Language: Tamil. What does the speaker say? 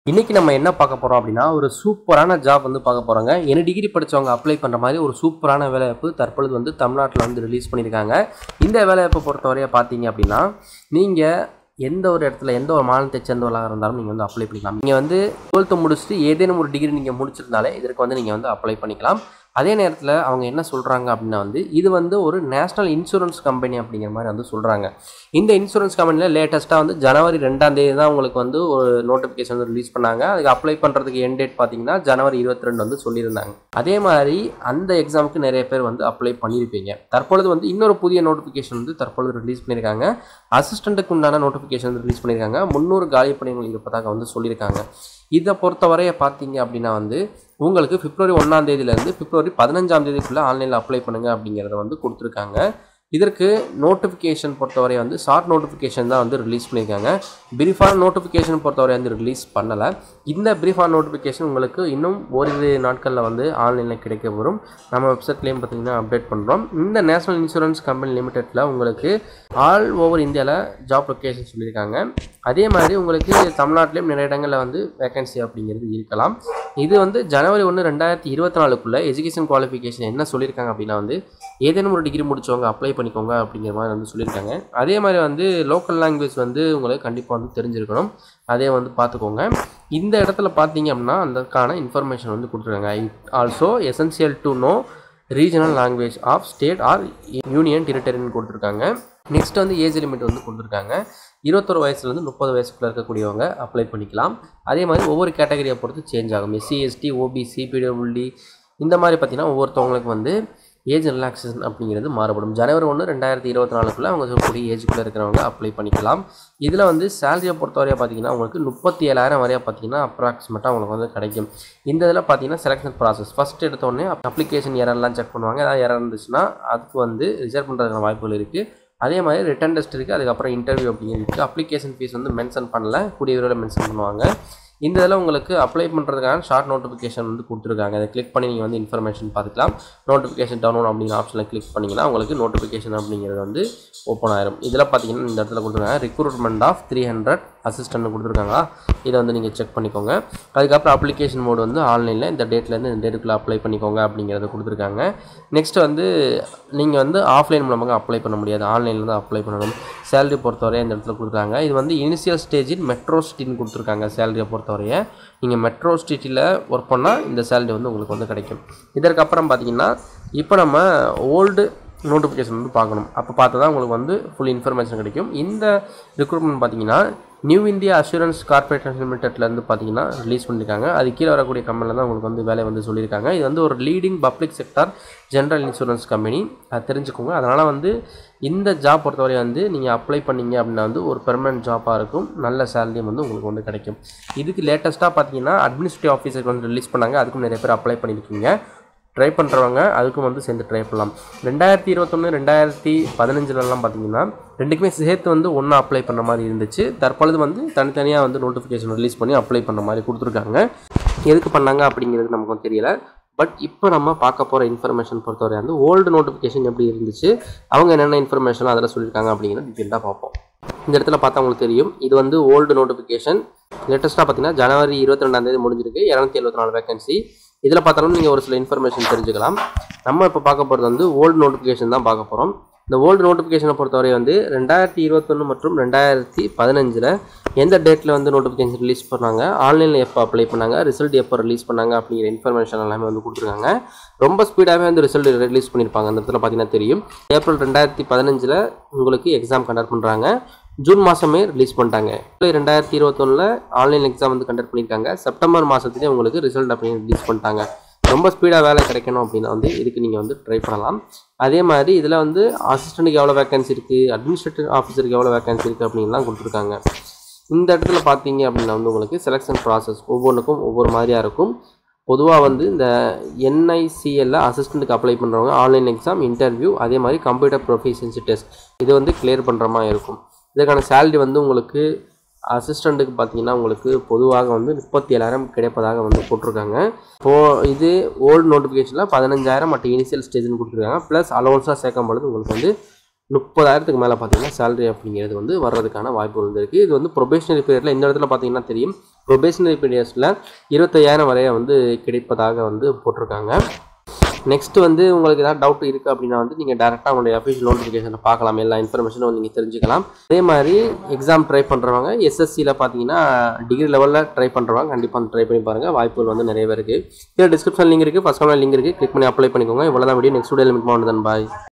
இன்னைக்கு நம்ம என்ன பார்க்க போறோம் அப்படின்னா ஒரு சூப்பரான ஜாப் வந்து பார்க்க போறோங்க என்ன டிகிரி படிச்சவங்க அப்ளை பண்ற மாதிரி ஒரு சூப்பரான வேலைவாய்ப்பு தற்பொழுது வந்து தமிழ்நாட்டில் வந்து ரிலீஸ் பண்ணியிருக்காங்க இந்த வேலைவாய்ப்பை பொறுத்தவரைய பார்த்தீங்க அப்படின்னா நீங்க எந்த ஒரு இடத்துல எந்த ஒரு மாநிலத்தை சேர்ந்தவர்களாக இருந்தாலும் நீங்கள் வந்து அப்ளை பண்ணிக்கலாம் நீங்கள் வந்து டுவெல்த்து முடிச்சுட்டு ஏதேனும் ஒரு டிகிரி நீங்கள் முடிச்சிருந்தாலே இதற்கு வந்து நீங்கள் வந்து அப்ளை பண்ணிக்கலாம் அதே நேரத்தில் அவங்க என்ன சொல்கிறாங்க அப்படின்னா வந்து இது வந்து ஒரு நேஷ்னல் இன்சூரன்ஸ் கம்பெனி அப்படிங்கிற மாதிரி வந்து சொல்கிறாங்க இந்த இன்சூரன்ஸ் கம்பெனியில் லேட்டஸ்ட்டாக வந்து ஜனவரி ரெண்டாம் தேதி தான் உங்களுக்கு வந்து ஒரு நோட்டிஃபிகேஷன் வந்து ரிலீஸ் பண்ணாங்க அதுக்கு அப்ளை பண்ணுறதுக்கு என் டேட் பார்த்தீங்கன்னா ஜனவரி இருபத்தி ரெண்டு வந்து சொல்லியிருந்தாங்க அதே மாதிரி அந்த எக்ஸாமுக்கு நிறைய பேர் வந்து அப்ளை பண்ணியிருப்பீங்க தற்பொழுது வந்து இன்னொரு புதிய நோட்டிஃபிகேஷன் வந்து தற்பொழுது ரிலீஸ் பண்ணியிருக்காங்க அசிஸ்டண்ட்டுக்கு உண்டான நோட்டிஃபிகேஷன் வந்து ரிலீஸ் பண்ணியிருக்காங்க முந்நூறு காலி பணிகள் இருப்பதாக வந்து சொல்லியிருக்காங்க இதை பொறுத்தவரைய பார்த்தீங்க அப்படின்னா வந்து உங்களுக்கு பிப்ரவரி ஒன்றாம் தேதியிலேருந்து பிப்ரவரி பதினஞ்சாம் தேதிக்குள்ளே ஆன்லைனில் அப்ளை பண்ணுங்கள் அப்படிங்கிறத வந்து கொடுத்துருக்காங்க இதற்கு நோட்டிஃபிகேஷன் பொறுத்தவரை வந்து ஷார்ட் நோட்டிஃபிகேஷன் தான் வந்து ரிலீஸ் பண்ணியிருக்காங்க பிரீஃபான நோட்டிஃபிகேஷன் பொறுத்தவரை வந்து ரிலீஸ் பண்ணலை இந்த பிரீஃபான நோட்டிஃபிகேஷன் உங்களுக்கு இன்னும் ஓரிரு நாட்களில் வந்து ஆன்லைனில் கிடைக்க வரும் நம்ம வெப்சைட்லேயும் பார்த்தீங்கன்னா அப்டேட் பண்ணுறோம் இந்த நேஷனல் இன்சூரன்ஸ் கம்பெனி லிமிடெட்டில் உங்களுக்கு ஆல் ஓவர் இந்தியாவில் ஜாப் லொக்கேஷன் சொல்லியிருக்காங்க அதே மாதிரி உங்களுக்கு தமிழ்நாட்டிலையும் நிறைய இடங்களில் வந்து வேகன்சி அப்படிங்கிறது இருக்கலாம் இது வந்து ஜனவரி ஒன்று ரெண்டாயிரத்தி இருபத்தி நாலுக்குள்ளே எஜுகேஷன் குவாலிஃபிகேஷன் என்ன சொல்லியிருக்காங்க அப்படின்னா வந்து ஏதேனும் ஒரு டிகிரி முடிச்சவங்க அப்ளை பண்ணிக்கோங்க அப்படிங்கிற மாதிரி வந்து சொல்லியிருக்காங்க அதே மாதிரி வந்து லோக்கல் லாங்குவேஜ் வந்து உங்களுக்கு கண்டிப்பாக வந்து தெரிஞ்சிருக்கணும் அதே வந்து பார்த்துக்கோங்க இந்த இடத்துல பார்த்தீங்க அப்படின்னா அதற்கான இன்ஃபர்மேஷன் வந்து கொடுத்துருக்காங்க it also essential to know regional language of state or union டெரிட்டரின்னு கொடுத்துருக்காங்க நெக்ஸ்ட் வந்து ஏஜ் லிமிட் வந்து கொடுத்துருக்காங்க இருபத்தொரு வயசுலேருந்து முப்பது வயசுக்குள்ளே இருக்கக்கூடியவங்க அப்ளை பண்ணிக்கலாம் அதே மாதிரி ஒவ்வொரு கேட்டகரியை பொறுத்து சேஞ்ச் ஆகும் எஸ்சி எஸ்டி ஓபிசி பிடபிள்டி இந்த மாதிரி பார்த்தீங்கன்னா ஒவ்வொருத்தவங்களுக்கு வந்து ஏஜ் ரிலாக்ஸேஷன் அப்படிங்கிறது மாறுபடும் ஜனவரி ஒன்று ரெண்டாயிரத்தி இருபத்தி நாலுக்குள்ளே அவங்க சொல்லக்கூடிய ஏஜுக்குள்ளே இருக்கிறவங்க அப்ளை பண்ணிக்கலாம் இதில் வந்து சேலரியை பொறுத்தவரையாக பார்த்தீங்கன்னா உங்களுக்கு முப்பத்தி ஏழாயிரம் வரையா பார்த்தீங்கன்னா அப்ராக்சிமேட்டாக உங்களுக்கு வந்து கிடைக்கும் இந்த இதில் பார்த்தீங்கன்னா செலெக்ஷன் ப்ராசஸ் ஃபஸ்ட் எடுத்தோடனே அப்ளிகேஷன் எரர்லாம் செக் பண்ணுவாங்க ஏதாவது எரர் இருந்துச்சுன்னா அதுக்கு வந்து ரிசர்வ் பண்ணுறதுக்கான வாய்ப்புகள் இருக்குது அதே மாதிரி ரிட்டன் டெஸ்ட் இருக்குது அதுக்கப்புறம் இன்டர்வியூ அப்படிங்கிறது இருக்குது அப்ளிகேஷன் ஃபீஸ் வந்து மென்ஷன் பண்ணல கூடிய விரைவில் மென்ஷன் பண்ணுவாங்க இந்த இதில் உங்களுக்கு அப்ளை பண்ணுறதுக்கான ஷார்ட் நோட்டிஃபிகேஷன் வந்து கொடுத்துருக்காங்க அதை கிளிக் பண்ணி நீங்கள் வந்து இன்ஃபர்மேஷன் பார்த்துக்கலாம் நோட்டிஃபிகேஷன் டவுன்லோட் அப்படிங்கிற ஆப்ஷனில் கிளிக் பண்ணிங்கன்னா உங்களுக்கு நோட்டிஃபிகேஷன் அப்படிங்கிறது வந்து ஓப்பன் ஆயிரும் இதில் பார்த்தீங்கன்னா இந்த இடத்துல கொடுத்துருக்காங்க recruitment of three hundred assistant கொடுத்துருக்காங்களா இதை வந்து நீங்கள் செக் பண்ணிக்கோங்க அதுக்கப்புறம் அப்ளிகேஷன் மோடு வந்து ஆன்லைனில் இந்த டேட்லேருந்து இந்த டேட்டுக்குள்ளே அப்ளை பண்ணிக்கோங்க அப்படிங்கிறத கொடுத்துருக்காங்க நெக்ஸ்ட் வந்து நீங்கள் வந்து ஆஃப்லைன் மூலமாக அப்ளை பண்ண முடியாது ஆன்லைனில் தான் அப்ளை பண்ணணும் சேலரி பொறுத்தவரை இந்த இடத்துல கொடுத்துருக்காங்க இது வந்து இனிஷியல் ஸ்டேஜில் மெட்ரோ சிட்டின்னு கொடுத்துருக்காங்க சேலரியை பொறுத்தவரைய நீங்கள் மெட்ரோ சிட்டியில் ஒர்க் பண்ணால் இந்த சேலரி வந்து உங்களுக்கு வந்து கிடைக்கும் இதற்கப்புறம் பார்த்தீங்கன்னா இப்போ நம்ம ஓல்டு நோட்டிஃபிகேஷன் வந்து பார்க்கணும் அப்போ பார்த்தா தான் உங்களுக்கு வந்து ஃபுல் இன்ஃபர்மேஷன் கிடைக்கும் இந்த ரெக்ரூட்மெண்ட் பார்த்தீங்கன்னா நியூ இந்தியா அஷூரன்ஸ் கார்பரேஷன் லிமிடெட்லேருந்து பார்த்தீங்கன்னா ரிலீஸ் பண்ணியிருக்காங்க அது கீழே வரக்கூடிய கம்பெனியில் தான் உங்களுக்கு வந்து வேலை வந்து சொல்லியிருக்காங்க இது வந்து ஒரு leading public sector general insurance company அது தெரிஞ்சுக்கோங்க அதனால் வந்து இந்த ஜாப் பொறுத்தவரை வந்து நீங்கள் அப்ளை பண்ணீங்க அப்படின்னா வந்து ஒரு பெர்மனன்ட் ஜாப்பாக இருக்கும் நல்ல சேலரியும் வந்து உங்களுக்கு வந்து கிடைக்கும் இதுக்கு லேட்டஸ்ட்டாக பார்த்தீங்கன்னா அட்மினிஸ்ட்ரேட்டிவ் ஆஃபீஸருக்கு வந்து ரிலீஸ் பண்ணாங்க அதுக்கும் நிறைய பேர் அப்ளை பண்ணியிருக்கீங்க ட்ரை பண்ணுறவங்க அதுக்கும் வந்து சேர்ந்து ட்ரை பண்ணலாம் ரெண்டாயிரத்தி இருபத்தொன்று ரெண்டாயிரத்தி பதினஞ்சுலலாம் பார்த்தீங்கன்னா ரெண்டுக்குமே சேர்த்து வந்து ஒன்றா அப்ளை பண்ணுற மாதிரி இருந்துச்சு தற்பொழுது வந்து தனித்தனியாக வந்து நோட்டிஃபிகேஷன் ரிலீஸ் பண்ணி அப்ளை பண்ணுற மாதிரி கொடுத்துருக்காங்க எதுக்கு பண்ணாங்க அப்படிங்கிறது நமக்கு வந்து தெரியல பட் இப்போ நம்ம பார்க்க போகிற இன்ஃபர்மேஷன் பொறுத்தவரை வந்து ஓல்டு நோட்டிஃபிகேஷன் எப்படி இருந்துச்சு அவங்க என்னென்ன இன்ஃபர்மேஷன் அதில் சொல்லியிருக்காங்க அப்படிங்கிறத டீட்டெயிலாக பார்ப்போம் இந்த இடத்துல பார்த்தா உங்களுக்கு தெரியும் இது வந்து ஓல்டு நோட்டிஃபிகேஷன் லேட்டஸ்ட்டாக பார்த்தீங்கன்னா ஜனவரி இருபத்தி ரெண்டாம் தேதி முடிஞ்சிருக்கு இரநூத்தி எழுபத்தி நாலு வேகன்சி இதில் பார்த்தாலும் நீங்கள் ஒரு சில இன்ஃபர்மேஷன் தெரிஞ்சுக்கலாம் நம்ம இப்போ பார்க்க போகிறது வந்து ஓல்டு நோட்டிஃபிகேஷன் தான் பார்க்க போகிறோம் இந்த ஓல்டு நோட்டிஃபிகேஷனை பொறுத்தவரை வந்து ரெண்டாயிரத்தி இருபத்தொன்று மற்றும் ரெண்டாயிரத்தி பதினஞ்சில் எந்த டேட்டில் வந்து நோட்டிஃபிகேஷன் ரிலீஸ் பண்ணாங்க ஆன்லைனில் எப்போ அப்ளை பண்ணாங்க ரிசல்ட் எப்போ ரிலீஸ் பண்ணாங்க அப்படிங்கிற இன்ஃபர்மேஷன் எல்லாமே வந்து கொடுத்துருக்காங்க ரொம்ப ஸ்பீடாகவே வந்து ரிசல்ட் ரிலீஸ் பண்ணியிருப்பாங்க அந்த இடத்துல பார்த்தீங்கன்னா தெரியும் ஏப்ரல் ரெண்டாயிரத்தி பதினஞ்சில் உங்களுக்கு எக்ஸாம் கண்டக்ட் பண்ணுறாங்க ஜூன் மாதமே ரிலீஸ் பண்ணிட்டாங்க ரெண்டாயிரத்தி இருபத்தொன்னில் ஆன்லைன் எக்ஸாம் வந்து கண்டக்ட் பண்ணியிருக்காங்க செப்டம்பர் மாதத்துலேயே உங்களுக்கு ரிசல்ட் அப்படின்னு ரிலீஸ் பண்ணிட்டாங்க ரொம்ப ஸ்பீடாக வேலை கிடைக்கணும் அப்படின்னா வந்து இதுக்கு நீங்கள் வந்து ட்ரை பண்ணலாம் அதே மாதிரி இதில் வந்து அசிஸ்டண்ட்டுக்கு எவ்வளோ வேகன்சி இருக்குது அட்மினிஸ்ட்ரேட்டிவ் ஆஃபீஸருக்கு எவ்வளோ வேகன்சி இருக்குது அப்படின்லாம் கொடுத்துருக்காங்க இந்த இடத்துல பார்த்தீங்க அப்படின்னா வந்து உங்களுக்கு செலெக்ஷன் ப்ராசஸ் ஒவ்வொன்றுக்கும் ஒவ்வொரு மாதிரியாக இருக்கும் பொதுவாக வந்து இந்த என்ஐசிஎல்ல அசிஸ்டண்ட்டுக்கு அப்ளை பண்ணுறவங்க ஆன்லைன் எக்ஸாம் இன்டர்வியூ அதே மாதிரி கம்ப்யூட்டர் ப்ரொஃபிஷியன்சி டெஸ்ட் இது வந்து கிளியர் பண்ணுற மாதிரி இருக்கும் இதுக்கான சேலரி வந்து உங்களுக்கு அசிஸ்டண்ட்டுக்கு பார்த்தீங்கன்னா உங்களுக்கு பொதுவாக வந்து முப்பத்தி ஏழாயிரம் கிடைப்பதாக வந்து போட்டிருக்காங்க இப்போது இது ஓல்டு நோட்டிஃபிகேஷனில் பதினஞ்சாயிரம் மற்ற இனிஷியல் ஸ்டேஜ்னு கொடுத்துருக்காங்க ப்ளஸ் அலோன்ஸாக சேர்க்கும் பொழுது உங்களுக்கு வந்து முப்பதாயிரத்துக்கு மேலே பார்த்தீங்கன்னா சேலரி அப்படிங்கிறது வந்து வர்றதுக்கான வாய்ப்பு இருந்திருக்கு இது வந்து ப்ரொபேஷனரி பீரியடில் இந்த இடத்துல பார்த்தீங்கன்னா தெரியும் ப்ரொபேஷனரி பீரியட்ஸில் இருபத்தையாயிரம் வரைய வந்து கிடைப்பதாக வந்து போட்டிருக்காங்க நெக்ஸ்ட் வந்து உங்களுக்கு ஏதாவது டவுட் இருக்குது அப்படின்னா வந்து நீங்கள் டேரெக்டாக உங்களுடைய அஃபிஷியல் நோட்டிஃபிகேஷனில் பார்க்கலாம் எல்லா இன்ஃபர்மேஷனும் நீங்கள் தெரிஞ்சுக்கலாம் அதே மாதிரி எக்ஸாம் ட்ரை பண்ணுறவங்க எஸ்எஸ்சியில் பார்த்தீங்கன்னா டிகிரி லெவலில் ட்ரை பண்ணுறவங்க கண்டிப்பாக ட்ரை பண்ணி பாருங்கள் வாய்ப்புகள் வந்து நிறையவே இருக்குது கீழே டிஸ்கிரிப்ஷன் லிங்க் இருக்குது ஃபஸ்ட் லிங்க் இருக்குது கிளிக் பண்ணி அப்ளை பண்ணிக்கோங்க இவ்வளோ தான் வீடியோ நெக்ஸ்ட் வீடியோ லிமிட் பண்ணுறதன் பாய்